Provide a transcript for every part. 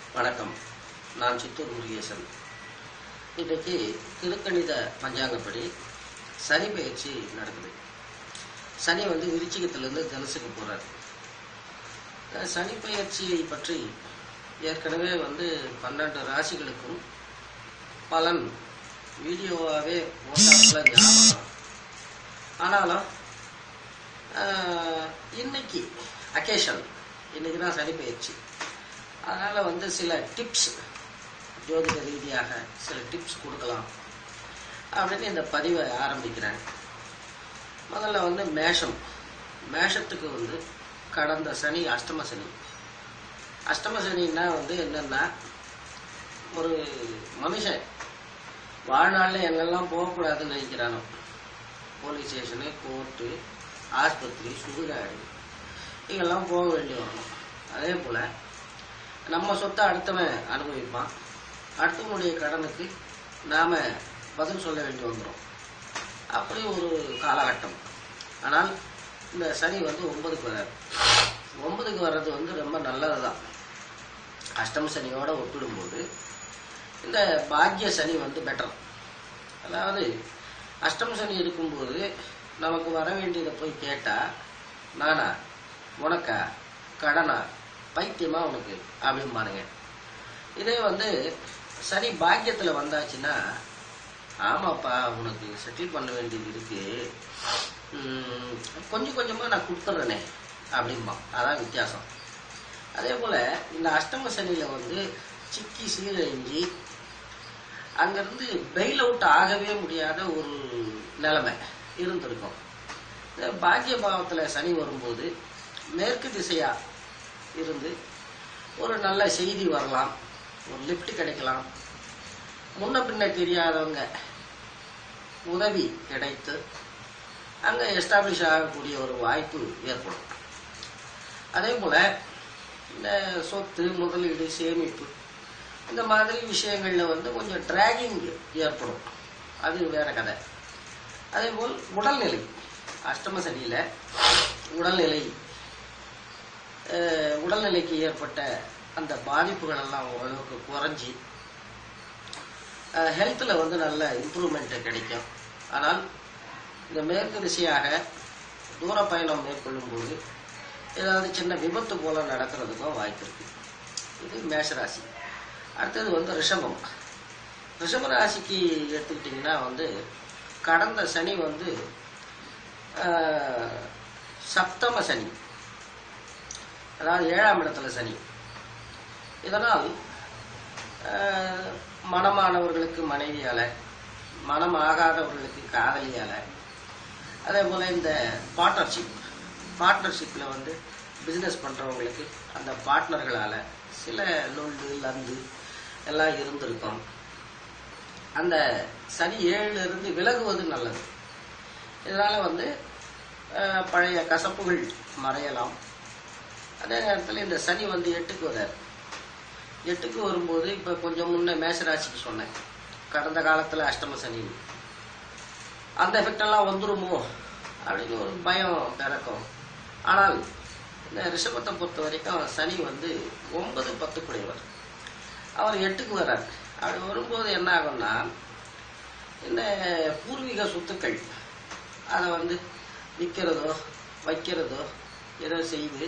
வணக்கம் நான் சித்தூர் முருகேசன் இன்றைக்கு திருக்கணித பஞ்சாங்கப்படி சனி பயிற்சி நடக்குது சனி வந்து விருச்சிகத்திலிருந்து தனுசுக்கு போகிறார் சனி பயிற்சியை பற்றி ஏற்கனவே வந்து பன்னெண்டு ராசிகளுக்கும் பலன் வீடியோவாகவே போட்டாப்புல ஞாபகம் ஆனாலும் ஆஹ், இன்னைக்கு அக்கேஷன் இன்னைக்கு தான் சனி பயிற்சி அதனால் வந்து சில டிப்ஸ் ஜோதிட ரீதியாக சில டிப்ஸ் கொடுக்கலாம் அப்படின்னு இந்த பதிவை ஆரம்பிக்கிறேன் முதல்ல வந்து மேஷம் மேஷத்துக்கு வந்து கடந்த சனி அஷ்டம சனி அஷ்டம சனின்னா வந்து என்னன்னா ஒரு மனுஷன் வாழ்நாளில் எங்கெல்லாம் போகக்கூடாதுன்னு நினைக்கிறானோ போலீஸ் ஸ்டேஷனு கோர்ட்டு ஆஸ்பத்திரி சுடுகாடு இங்கெல்லாம் போக வேண்டி வரணும் அதே போல் நம்ம சொத்தை அடுத்தவன் அனுபவிப்பான் அடுத்தவனுடைய கடனுக்கு நாம் பதில் சொல்ல வேண்டி வந்துடும் அப்படி ஒரு காலகட்டம் ஆனால் இந்த சனி வந்து ஒன்பதுக்கு வராது ஒன்பதுக்கு வர்றது வந்து ரொம்ப நல்லது தான் அஷ்டம சனியோட ஒப்பிடும்போது இந்த பாக்கிய சனி வந்து பெட்டர் அதாவது அஷ்டம சனி இருக்கும்போது நமக்கு வர வேண்டியதை போய் கேட்டால் நானா உனக்கா கடனா பைத்தியமா உனக்கு அப்படிம்பானுங்க இதே வந்து சனி பாக்கியத்தில் வந்தாச்சுன்னா ஆமாப்பா உனக்கு செட்டில் பண்ண வேண்டியது இருக்கு உம், கொஞ்சம் கொஞ்சமாக நான் கொடுத்துட்றேனே அப்படிம்பான் அதான் வித்தியாசம் அதே போல் இந்த அஷ்டம சனியில் வந்து சிக்கி சீரழிஞ்சி அங்கேருந்து பெயில் அவுட் ஆகவே முடியாத ஒரு நிலைமை இருந்திருக்கும் இந்த பாக்கிய பாவத்தில் சனி வரும்போது மேற்கு திசையா இருந்து ஒரு நல்ல செய்தி வரலாம் ஒரு லிஃப்ட் கிடைக்கலாம் முன்ன பின்ன தெரியாதவங்க உதவி கிடைத்து அங்கே எஸ்டாப்ளிஷ் ஆகக்கூடிய ஒரு வாய்ப்பு ஏற்படும் அதே போல் இந்த சொத்து முதலீடு சேமிப்பு இந்த மாதிரி விஷயங்களில் வந்து கொஞ்சம் டிராகிங் ஏற்படும் அது வேற கதை அதே போல் உடல்நிலை அஷ்டம சனியில் உடல்நிலை அஹ், உடல்நிலைக்கு ஏற்பட்ட அந்த பாதிப்புகள் எல்லாம் ஓரளவுக்கு குறைஞ்சி ஹெல்த்தில் வந்து நல்ல இம்ப்ரூவ்மெண்ட் கிடைக்கும் ஆனால் இந்த மேற்கு திசையாக தூர பயணம் மேற்கொள்ளும்போது ஏதாவது சின்ன விபத்து போல நடக்கிறதுக்கும் வாய்ப்பு இருக்கு இது மேஷராசி அடுத்தது வந்து ரிஷபம் ரிஷப ராசிக்கு எடுத்துக்கிட்டிங்கன்னா வந்து கடந்த சனி வந்து ஆஹ், சப்தம சனி அதாவது ஏழாம் இடத்துல சனி இதனால் ஆஹ், மனமானவர்களுக்கு மனைவியால மனம் ஆகாதவர்களுக்கு காதலியால அதே போல் இந்த பார்ட்னர்ஷிப் பார்ட்னர்ஷிப்பில் வந்து பிஸ்னஸ் பண்ணுறவங்களுக்கு அந்த பார்ட்னர்களால் சில லொல்லு லந்து எல்லாம் இருந்திருக்கும் அந்த சனி ஏழுல இருந்து விலகுவது நல்லது இதனால் வந்து அஹ், பழைய கசப்புகள் மறையலாம் அதே நேரத்தில் இந்த சனி வந்து எட்டுக்கு வராது எட்டுக்கு வரும்போது இப்போ கொஞ்சம் முன்ன மேஷராசிக்கு சொன்னேன் கடந்த காலத்தில் அஷ்டம சனி அந்த எஃபெக்ட் எல்லாம் வந்துருமோ அப்படின்னு ஒரு பயம் பிறக்கும் ஆனால் இந்த ரிஷபத்தை பொறுத்த வரைக்கும் சனி வந்து ஒன்பது பத்துக்குடையவர் அவர் எட்டுக்கு வர்றார் அப்படி வரும்போது என்ன ஆகும்னா இந்த பூர்வீக சொத்துக்கள் அதை வந்து விற்கிறதோ வைக்கிறதோ ஏதோ செய்து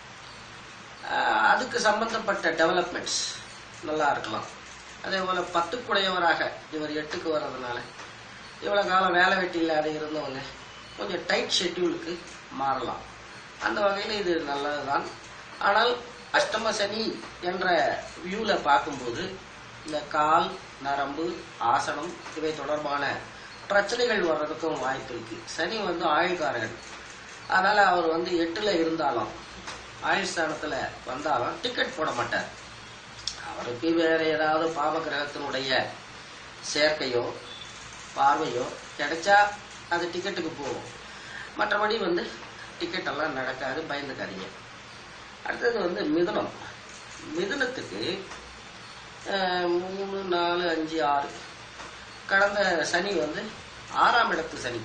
ஆஹ், அதுக்கு சம்பந்தப்பட்ட டெவலப்மெண்ட்ஸ் நல்லா இருக்கலாம் அதே போல் பத்துக்குடையவராக இவர் எட்டுக்கு வர்றதுனால இவ்வளோ காலம் வேலை வெட்டி இல்லாத இருந்தவங்க கொஞ்சம் டைட் ஷெட்யூலுக்கு மாறலாம் அந்த வகையில் இது நல்லதுதான் ஆனால் அஷ்டம சனி என்ற வியூவில் பார்க்கும்போது இந்த கால் நரம்பு ஆசனம் இவை தொடர்பான பிரச்சனைகள் வர்றதுக்கும் வாய்ப்பு இருக்கு சனி வந்து ஆயுள்காரகன் அதனால அவர் வந்து எட்டுல இருந்தாலும் ஆயுள் ஸ்தானத்துல வந்தாலும் டிக்கெட் போட மாட்டார் அவருக்கு வேற ஏதாவது பாவ கிரகத்தினுடைய சேர்க்கையோ பார்வையோ கிடைச்சா அது டிக்கெட்டுக்கு போகும் மற்றபடி வந்து டிக்கெட் எல்லாம் நடக்காது பயந்துக்காதீங்க அடுத்தது வந்து மிதுனம் மிதுனத்துக்கு அஹ், மூணு நாலு அஞ்சு ஆறு கடந்த சனி வந்து ஆறாம் இடத்து சனி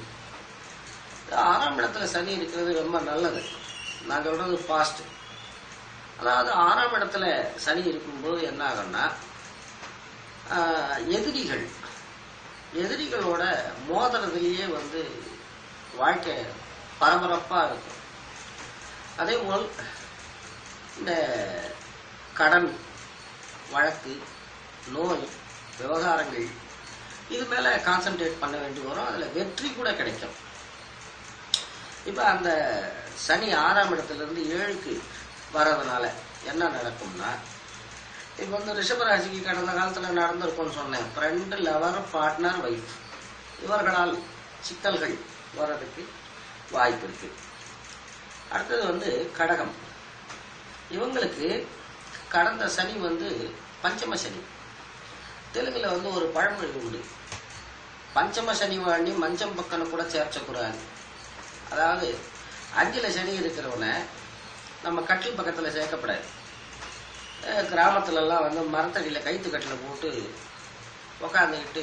ஆறாம் இடத்துல சனி இருக்கிறது ரொம்ப நல்லது நான் சொல்றது பாஸ்ட் அதாவது ஆறாம் இடத்துல சனி இருக்கும்போது என்ன ஆகும்னா ஆஹ், எதிரிகள் எதிரிகளோட மோதுறதுலயே வந்து வாழ்க்கை பரபரப்பா இருக்கும் அதே போல் இந்த கடன் வழக்கு நோய் விவகாரங்கள் இது மேல கான்சென்ட்ரேட் பண்ண வேண்டி வரும் அதுல வெற்றி கூட கிடைக்கும் இப்ப அந்த சனி ஆறாம் இடத்துல இருந்து ஏழுக்கு வர்றதுனால என்ன நடக்கும்னா இப்ப வந்து ரிஷபராசிக்கு கடந்த காலத்துல நடந்திருக்கும்னு சொன்னேன் ஃப்ரெண்டு லவர் பார்ட்னர் வைஃப் இவர்களால் சிக்கல்கள் வர்றதுக்கு வாய்ப்பு இருக்கு அடுத்தது வந்து கடகம் இவங்களுக்கு கடந்த சனி வந்து பஞ்சம சனி தெலுங்குல வந்து ஒரு பழமொழி உண்டு பஞ்சம சனி வாண்டி மஞ்சம் பக்கம்னு கூட சேர்ச்சக்கூடாது அதாவது அஞ்சுல சனி இருக்கிறவனை நம்ம கட்டில் பக்கத்துல சேர்க்கப்படாது அஹ் கிராமத்துல எல்லாம் வந்து மரத்தடியில கைத்து கட்டில போட்டு உக்காந்துக்கிட்டு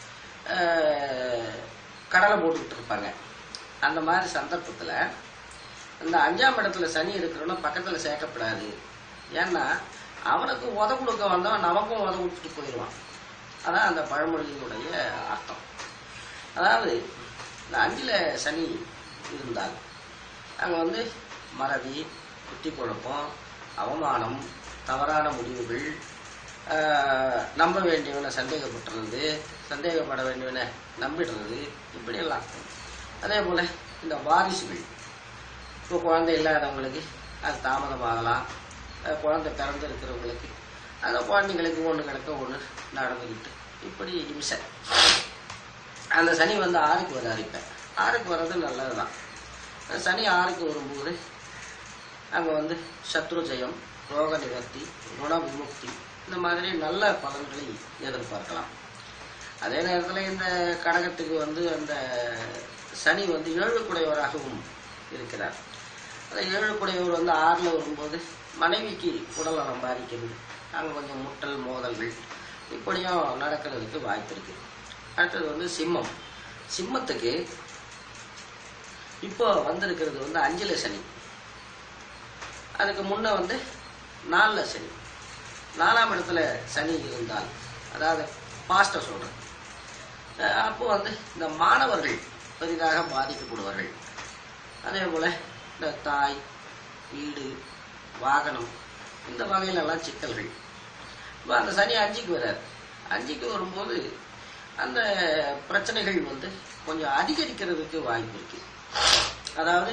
கடலை போட்டுக்கிட்டு இருப்பாங்க அந்த மாதிரி சந்தர்ப்பத்துல இந்த அஞ்சாம் இடத்துல சனி இருக்கிறவன பக்கத்துல சேர்க்கப்படாது ஏன்னா அவனுக்கு உத கொடுக்க வந்தவன் நமக்கும் உத கொடுத்துட்டு போயிடுவான் அதான் அந்த பழமொழியினுடைய அர்த்தம் அதாவது இந்த அஞ்சுல சனி இருந்தால் அங்க வந்து மறதி குட்டி குழப்பம் அவமானம் தவறான முடிவுகள் ஆஹ், நம்ப வேண்டியவனை சந்தேகப்பட்டுறது சந்தேகப்பட வேண்டியவனை நம்பிடுறது இப்படியெல்லாம் அதே போல இந்த வாரிசுகள் இப்போ குழந்தை இல்லாதவங்களுக்கு அது தாமதமாகலாம் அஹ் குழந்தை பிறந்து இருக்கிறவங்களுக்கு அந்த குழந்தைங்களுக்கு ஒன்று கிடக்க ஒன்று நடந்துக்கிட்டு இப்படி இம்சை அந்த சனி வந்து ஆறுக்கு வராரு இப்ப ஆறுக்கு வர்றது நல்லதுதான் அந்த சனி ஆறுக்கு வரும்போது அங்க வந்து சத்ரு ஜெயம் ரோக நிவர்த்தி குண விமுக்தி இந்த மாதிரி நல்ல பலன்களை எதிர்பார்க்கலாம் அதே நேரத்தில் இந்த கடகத்துக்கு வந்து அந்த சனி வந்து ஏழுக்குடையவராகவும் இருக்கிறார் அந்த ஏழுக்குடையவர் வந்து ஆறில் வரும்போது மனைவிக்கு உடல்நலம் பாதிக்கிறது அங்கே கொஞ்சம் முட்டல் மோதல்கள் இப்படியும் நடக்கிறதுக்கு வாய்ப்பு இருக்கு அடுத்தது வந்து சிம்மம் சிம்மத்துக்கு இப்போ வந்திருக்கிறது வந்து அஞ்சுல சனி அதுக்கு முன்ன வந்து நாலுல சனி நாலாம் இடத்துல சனி இருந்தால் அதாவது பாஸ்ட சொல்றேன் அஹ் அப்போ வந்து இந்த மாணவர்கள் பெரிதாக பாதிக்கப்படுவார்கள் அதே போல இந்த தாய் வீடு வாகனம் இந்த வகையிலெல்லாம் சிக்கல்கள் இப்போ அந்த சனி அஞ்சுக்கு வரார் அஞ்சுக்கு வரும்போது அந்த பிரச்சனைகள் வந்து கொஞ்சம் அதிகரிக்கிறதுக்கு வாய்ப்பு இருக்கு அதாவது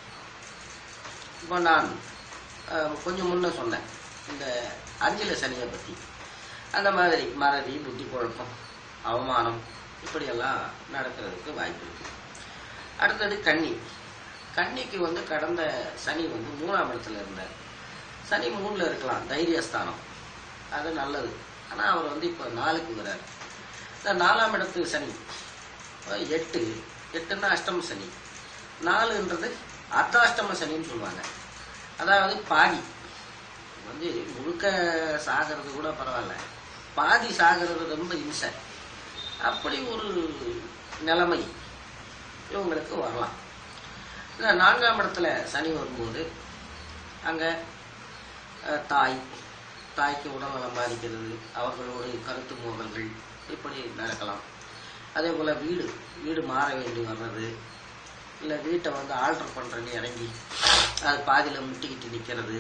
இப்போ நான் அஹ், கொஞ்சம் முன்ன சொன்னேன் இந்த அஞ்சில சனியை பத்தி அந்த மாதிரி மறதி புத்தி குழப்பம் அவமானம் இப்படியெல்லாம் நடக்கிறதுக்கு வாய்ப்பு இருக்கு அடுத்தது கன்னி கன்னிக்கு வந்து கடந்த சனி வந்து மூணாம் இடத்துல இருந்தார் சனி மூணுல இருக்கலாம் தைரியஸ்தானம் அது நல்லது ஆனா அவர் வந்து இப்ப நாலுக்கு வர்றார் இந்த நாலாம் இடத்து சனி அஹ் எட்டு எட்டுன்னா அஷ்டம சனி நாலுன்றது அர்த்தாஷ்டம சனின்னு சொல்லுவாங்க அதாவது பாதி வந்து முழுக்க சாகிறது கூட பரவாயில்ல பாதி சாகிறது ரொம்ப இம்சை அப்படி ஒரு நிலைமை இவங்களுக்கு வரலாம் இந்த நான்காம் இடத்துல சனி வரும்போது அங்க அஹ், தாய் தாய்க்கு உடல்நலம் பாதிக்கிறது அவர்களோடு கருத்து மோதல்கள் இப்படி நடக்கலாம் அதே போல வீடு வீடு மாற வேண்டி வர்றது இல்லை வீட்டை வந்து ஆல்டர் பண்ணுறேன்னு இறங்கி அது பாதியில் முட்டிக்கிட்டு நிற்கிறது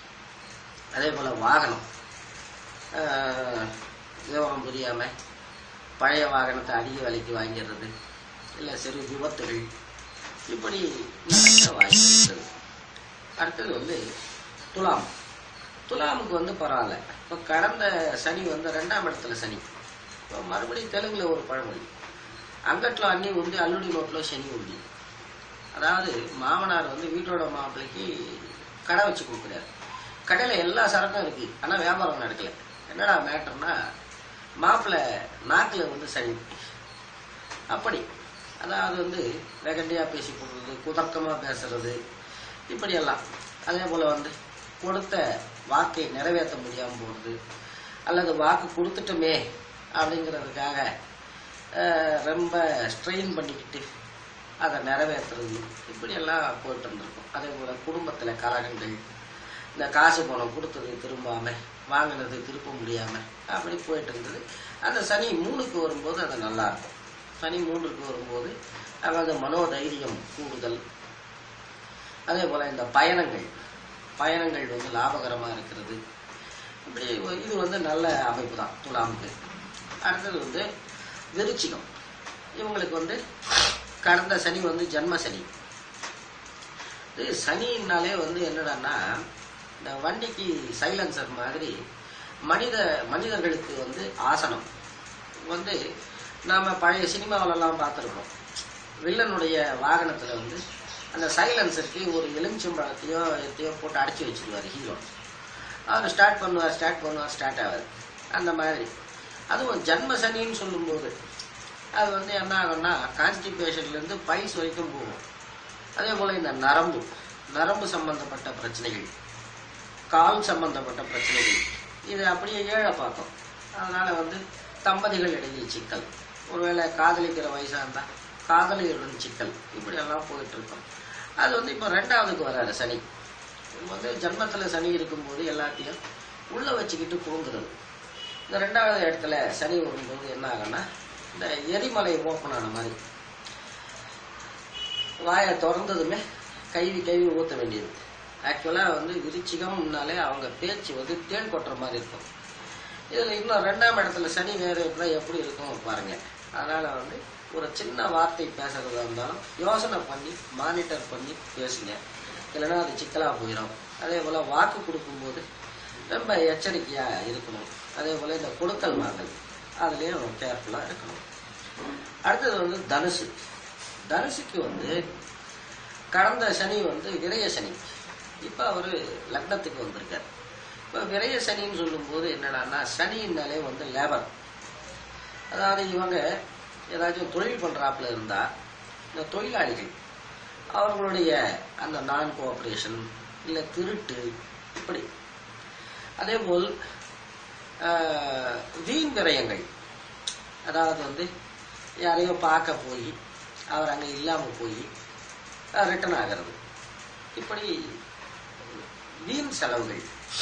அதே போல் வாகனம் ஆஹ், விவரம் புரியாமல் பழைய வாகனத்தை அதிக விலைக்கு வாங்கிடுறது இல்லை சிறு விபத்துகள் இப்படி நடக்க வாய்ப்பு இருக்குது அடுத்தது வந்து துலாம் துலாமுக்கு வந்து பரவாயில்ல இப்போ கடந்த சனி வந்து ரெண்டாம் இடத்துல சனி இப்போ மறுபடியும் தெலுங்குல ஒரு பழமொழி அங்கట్లో அண்ணி உண்டு அல்லுடி நோட்டில் சனி உண்டு அதாவது மாமனார் வந்து வீட்டோட மாப்பிள்ளைக்கு கடை வச்சு கொடுக்குறாரு கடையில் எல்லா சரக்கும் இருக்கு ஆனால் வியாபாரம் நடக்கல என்னடா மேட்டர்னா மாப்பிள்ளை நாக்கில் வந்து சனி அப்படி அதாவது வந்து வெகண்டியாக பேசி போடுறது குதர்க்கமாக பேசுறது இப்படியெல்லாம் அதே போல் வந்து கொடுத்த வாக்கை நிறைவேற்ற முடியாமல் போகிறது அல்லது வாக்கு கொடுத்துட்டோமே அப்படிங்கிறதுக்காக அஹ், ரொம்ப ஸ்ட்ரெயின் பண்ணிக்கிட்டு அதை நிறைவேற்றுறது இப்படியெல்லாம் போயிட்டு இருந்திருக்கும் அதே போல் குடும்பத்தில் கலகங்கள் இந்த காசு பணம் கொடுத்தது திரும்பாம வாங்கினது திருப்ப முடியாம அப்படி போயிட்டு இருந்தது அந்த சனி மூணுக்கு வரும்போது அது நல்லா இருக்கும் சனி மூன்றுக்கு வரும்போது அதாவது மனோதைரியம் கூடுதல் அதே போல இந்த பயணங்கள் பயணங்கள் வந்து லாபகரமா இருக்கிறது இப்படி ஒரு- இது வந்து நல்ல அமைப்பு தான் துலாமுக்கு அடுத்தது வந்து விருச்சிகம் இவங்களுக்கு வந்து கடந்த சனி வந்து ஜன்ம சனி இது சனின்னாலே வந்து என்னடான்னா இந்த வண்டிக்கு சைலன்சர் மாதிரி மனித மனிதர்களுக்கு வந்து ஆசனம் வந்து நாம பழைய சினிமாவிலலாம் பார்த்துருக்கோம் வில்லனுடைய வாகனத்துல வந்து அந்த சைலன்சருக்கு ஒரு எலுமிச்சம்பழத்தையோ எத்தையோ போட்டு அடைச்சி வச்சிருவாரு ஹீரோ அவர் ஸ்டார்ட் பண்ணுவார் ஸ்டார்ட் பண்ணுவார் ஸ்டார்ட் ஆகாது அந்த மாதிரி அதுவும் ஜன்ம சனின்னு சொல்லும்போது அது வந்து என்ன ஆகும்னா கான்ஸ்டிபேஷன்லேருந்து பைல்ஸ் வரைக்கும் போகும் அதே போல் இந்த நரம்பு நரம்பு சம்பந்தப்பட்ட பிரச்சனைகள் கால் சம்பந்தப்பட்ட பிரச்சனைகள் இது அப்படியே ஏழை பார்த்தோம் அதனால வந்து தம்பதிகள் இடையே சிக்கல் ஒருவேளை காதலிக்கிற வயசா இருந்தா காதலியுடன் சிக்கல் இப்படி எல்லாம் போயிட்டு இருக்கும் அது வந்து இப்போ ரெண்டாவதுக்கு வராரு சனி இது வந்து ஜன்மத்துல சனி இருக்கும்போது எல்லாத்தையும் உள்ள வச்சுக்கிட்டு குழுங்குறது இந்த ரெண்டாவது இடத்துல சனி வரும்போது என்ன ஆகும்னா இந்த எரிமலை ஓப்பன் ஆன மாதிரி வாயை திறந்ததுமே கைவி கைவி ஊத்த வேண்டியது ஆக்சுவலா வந்து விருச்சிகம்னாலே அவங்க பேச்சு வந்து தேன் கொட்டுற மாதிரி இருக்கும் இதுல இன்னும் ரெண்டாம் இடத்துல சனி வேறு இருந்தா எப்படி இருக்கும் பாருங்க அதனால வந்து ஒரு சின்ன வார்த்தை பேசுறதா இருந்தாலும் யோசனை பண்ணி மானிட்டர் பண்ணி பேசுங்க இல்லைன்னா அது சிக்கலா போயிடும் அதே போல வாக்கு கொடுக்கும்போது ரொம்ப எச்சரிக்கையா இருக்கணும் அதே போல இந்த கொடுக்கல் வாங்கல் அதுலயும் கேர்ஃபுல்லா இருக்கணும் அடுத்தது வந்து தனுசு தனுசுக்கு வந்து கடந்த சனி வந்து விரய சனி இப்ப அவரு லக்னத்துக்கு வந்திருக்காரு இப்ப விரய சனின்னு சொல்லும்போது என்னடான்னா சனின்னாலே வந்து லேபர் அதாவது இவங்க ஏதாச்சும் தொழில் பண்றாப்புல இருந்தா இந்த தொழிலாளிகள் அவர்களுடைய அந்த நான் கோஆபரேஷன் இல்ல திருட்டு இப்படி அதே போல் ஆஹ், வீண் விரயங்கள் அதாவது வந்து யாரையோ பார்க்க போய் அவர் அங்கே இல்லாமல் போய் ரிட்டர்ன் ஆகிறது இப்படி வீண் செலவுகள்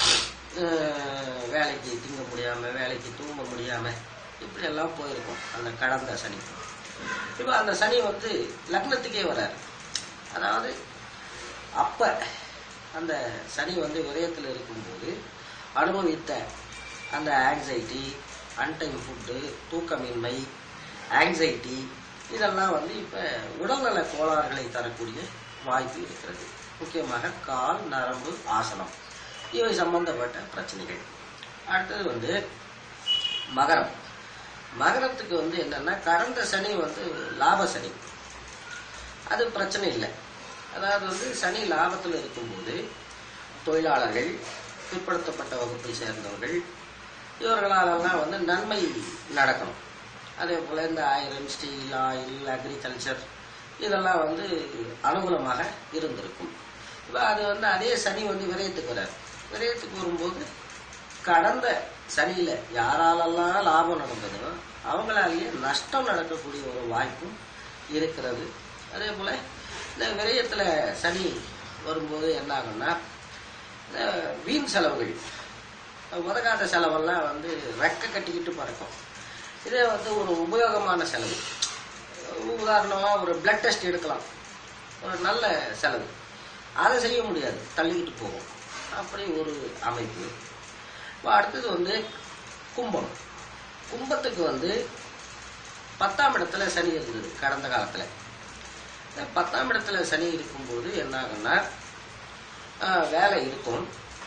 அஹ், வேலைக்கு திங்க முடியாம வேலைக்கு தூங்க முடியாம இப்படி எல்லாம் போயிருக்கும் அந்த கடந்த சனி இப்போ அந்த சனி வந்து லக்னத்துக்கே வராரு அதாவது அப்ப அந்த சனி வந்து விரயத்தில் இருக்கும்போது அனுபவித்த அந்த ஆங்ஸைட்டி அன்டைம் ஃபுட்டு தூக்கமின்மை ஆங்ஸைட்டி இதெல்லாம் வந்து இப்ப உடல்நல கோளாறுகளை தரக்கூடிய வாய்ப்பு இருக்கிறது முக்கியமாக கால் நரம்பு ஆசனம் இவை சம்பந்தப்பட்ட பிரச்சனைகள் அடுத்தது வந்து மகரம் மகரத்துக்கு வந்து என்னன்னா கடந்த சனி வந்து லாப சனி அது பிரச்சனை இல்லை அதாவது வந்து சனி லாபத்தில் இருக்கும்போது தொழிலாளர்கள் பிற்படுத்தப்பட்ட வகுப்பை சேர்ந்தவர்கள் இவர்களாலெல்லாம் வந்து நன்மை நடக்கணும் அதே போல இந்த ஐரன் ஸ்டீல் ஆயில் அக்ரிகல்ச்சர் இதெல்லாம் வந்து அனுகூலமாக இருந்திருக்கும் இப்போ அது வந்து அதே சனி வந்து விரயத்துக்கு வராது விரயத்துக்கு வரும்போது கடந்த சனியில யாராலெல்லாம் லாபம் நடந்ததோ அவங்களாலேயே நஷ்டம் நடக்கக்கூடிய ஒரு வாய்ப்பும் இருக்கிறது அதே போல இந்த விரயத்துல சனி வரும்போது என்ன ஆகும்னா இந்த வீண் செலவுகள் உதகாத செலவெல்லாம் வந்து ரெக்க கட்டிக்கிட்டு பறக்கும் இதே வந்து ஒரு உபயோகமான செலவு உதாரணமா ஒரு பிளட் டெஸ்ட் எடுக்கலாம் ஒரு நல்ல செலவு அதை செய்ய முடியாது தள்ளிக்கிட்டு போகும் அப்படி ஒரு அமைப்பு இப்போ அடுத்தது வந்து கும்பம் கும்பத்துக்கு வந்து பத்தாம் இடத்துல சனி இருந்தது கடந்த காலத்துல இந்த பத்தாம் இடத்துல சனி இருக்கும்போது என்ன ஆகும்னா ஆஹ், வேலை இருக்கும்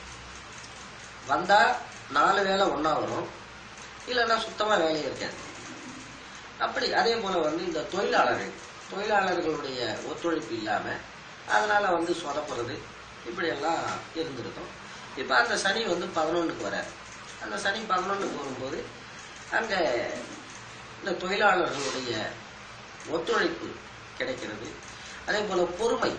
வந்தா நாலு வேலை ஒண்ணா வரும் இல்லைன்னா சுத்தமா வேலையே இருக்காது அப்படி அதே போல வந்து இந்த தொழிலாளர்கள் தொழிலாளர்களுடைய ஒத்துழைப்பு இல்லாம அதனால வந்து சொதப்புறது இப்படி எல்லாம் இருந்திருக்கும் இப்ப அந்த சனி வந்து பதினொன்றுக்கு வராரு அந்த சனி பதினொன்றுக்கு வரும்போது அங்க இந்த தொழிலாளர்களுடைய ஒத்துழைப்பு கிடைக்கிறது அதே போல பொறுமை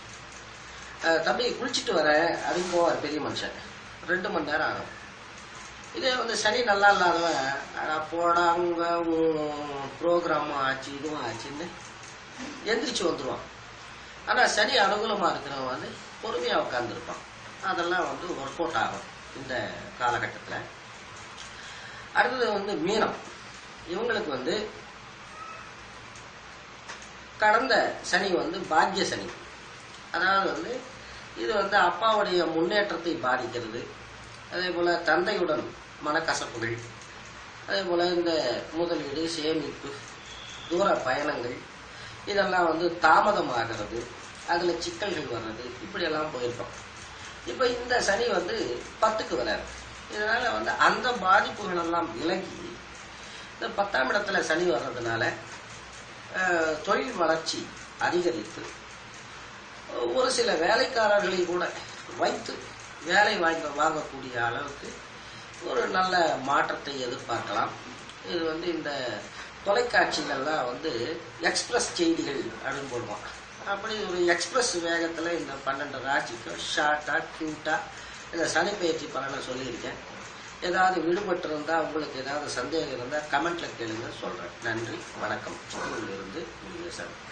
அஹ் தம்பி குளிச்சுட்டு வர அதுக்கு போவார் பெரிய மனுஷன் ரெண்டு மணி நேரம் ஆகும் இதே வந்து சனி நல்லா இல்லாதவன் அட போடா அவங்க ப்ரோக்ராமும் ஆச்சு இதுவும் ஆச்சுன்னு எந்திரிச்சு வந்துருவான் ஆனா சனி அனுகூலமா இருக்கிறவன் வந்து பொறுமையா உட்காந்துருப்பான் அதெல்லாம் வந்து ஒர்க் அவுட் ஆகும் இந்த காலகட்டத்தில் அடுத்தது வந்து மீனம் இவங்களுக்கு வந்து கடந்த சனி வந்து பாக்கிய சனி அதாவது வந்து இது வந்து அப்பாவுடைய முன்னேற்றத்தை பாதிக்கிறது அதே போல் தந்தையுடன் மனக்கசப்புகள் அதே போல் இந்த முதலீடு சேமிப்பு தூர பயணங்கள் இதெல்லாம் வந்து தாமதமாகிறது அதில் சிக்கல்கள் வர்றது இப்படியெல்லாம் போயிருக்கோம் இப்போ இந்த சனி வந்து பத்துக்கு வராது இதனால வந்து அந்த பாதிப்புகள் எல்லாம் விலகி இந்த பத்தாம் இடத்துல சனி வர்றதுனால அஹ், தொழில் வளர்ச்சி அதிகரித்து ஒரு சில வேலைக்காரர்களை கூட வைத்து வேலை வாங்க வாங்கக்கூடிய அளவுக்கு ஒரு நல்ல மாற்றத்தை எதிர்பார்க்கலாம் இது வந்து இந்த தொலைக்காட்சிகள்லாம் வந்து எக்ஸ்பிரஸ் செய்திகள் அப்படின்னு போடுவான் அப்படி ஒரு எக்ஸ்பிரஸ் வேகத்தில் இந்த பன்னெண்டு ராசிக்கு ஷார்ட்டாக க்யூட்டாக இந்த சனி பயிற்சி பலனை சொல்லியிருக்கேன் ஏதாவது விடுபட்டு இருந்தால் உங்களுக்கு ஏதாவது சந்தேகம் இருந்தால் கமெண்ட்ல கேளுங்க சொல்கிறேன் நன்றி வணக்கம் இருந்து முருகேசன்